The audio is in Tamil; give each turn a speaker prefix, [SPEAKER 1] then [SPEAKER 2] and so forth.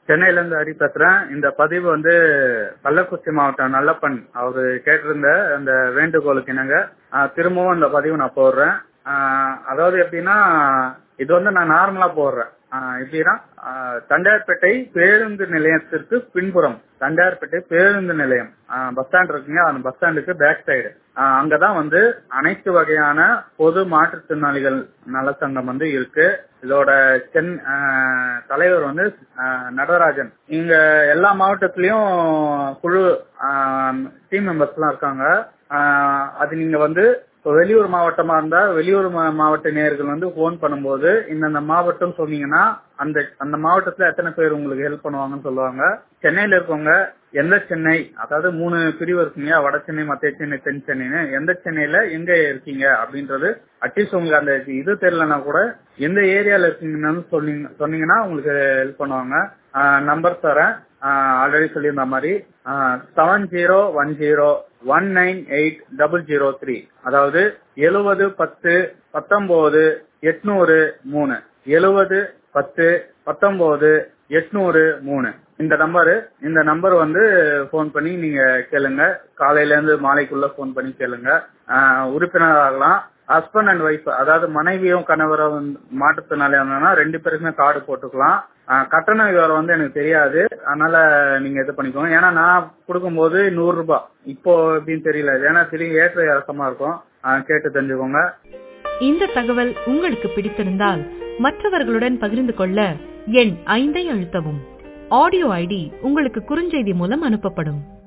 [SPEAKER 1] சென்னையில இருந்து ஹரி பேசுறேன் இந்த பதிவு வந்து கள்ளக்குறிச்சி மாவட்டம் நல்லப்பன் அவரு கேட்டிருந்த அந்த வேண்டுகோளுக்கு இணங்க ஆஹ் திரும்பவும் அந்த பதிவு நான் போடுறேன் ஆஹ் அதாவது எப்படின்னா இது வந்து நான் நார்மலா போடுறேன் ஆஹ் எப்படின்னா ஆஹ் தண்டையார்பேட்டை பேருந்து நிலையத்திற்கு பின்புறம் தண்டையார்பேட்டை பேருந்து நிலையம் ஆஹ் பஸ் ஸ்டாண்ட் இருக்குங்க அந்த பஸ் ஸ்டாண்டுக்கு பேக் சைடு அங்கதான் வந்து அனைத்து வகையான பொது மாற்றுத்திறனாளிகள் நலச்சங்கம் வந்து இருக்கு இதோட சென் ஆஹ் தலைவர் வந்து ஆஹ் நடராஜன் இங்க எல்லா மாவட்டத்திலயும் குழு டீம் மெம்பர்ஸ் எல்லாம் இருக்காங்க ஆஹ் அது நீங்க வந்து இப்போ வெளியூர் மாவட்டமா இருந்தா வெளியூர் மா- மாவட்ட நேயர்கள் வந்து போன் பண்ணும்போது இந்தந்த மாவட்டம் சொன்னீங்கன்னா அந்த அந்த மாவட்டத்துல எத்தனை பேர் உங்களுக்கு ஹெல்ப் பண்ணுவாங்கன்னு சொல்லுவாங்க சென்னையில இருக்கவங்க எந்த சென்னை அதாவது மூணு பிரிவு இருக்குங்க வட சென்னை மத்திய சென்னை தென் சென்னைன்னு எந்த சென்னையில எங்க இருக்கீங்க அப்படின்றது அட்லீஸ்ட் உங்களுக்கு அந்த இது தெரியலனா கூட எந்த ஏரியால இருக்கீங்கன்னு சொன்னீங்க சொன்னீங்கன்னா உங்களுக்கு ஹெல்ப் பண்ணுவாங்க நம்பர் தரேன் ஆல்ரெடி சொல்லியிருந்த மாதிரி seven zero one zero one nine eight double zero three அதாவது எழுவது பத்து பத்தொன்பது எட்நூறு மூணு எழுவது பத்து பத்தொன்பது எட்நூறு மூணு இந்த நம்பரு இந்த நம்பர் வந்து ஃபோன் பண்ணி நீங்க கேளுங்க காலையில இருந்து மாலைக்குள்ள ஃபோன் பண்ணி கேளுங்க ஆஹ் உறுப்பினர் ஆகலாம் ஹஸ்பண்ட் அண்ட் ஒய்ஃப் அதாவது மனைவியும் கணவரும் வந்து மாற்றுத்திறனாளி இருந்தாங்கன்னா ரெண்டு பேருக்குமே கார்டு போட்டுக்கலாம் ஆஹ் கட்டண விவரம் வந்து எனக்கு தெரியாது அதனால நீங்க இது பண்ணிக்கோங்க ஏன்னா நான் கொடுக்கும்போது நூறு ரூபாய் இப்போ எப்படின்னு தெரியல ஏன்னா திடீர்னு ஏற்ற இறக்கமா இருக்கும் ஆஹ் கேட்டு தெரிஞ்சுக்கோங்க
[SPEAKER 2] இந்த தகவல் உங்களுக்கு பிடித்திருந்தால் மற்றவர்களுடன் பகிர்ந்து கொள்ள எண் ஐந்தை அழுத்தவும் ஆடியோ ஐடி உங்களுக்கு குறுஞ்செய்தி மூலம் அனுப்பப்படும்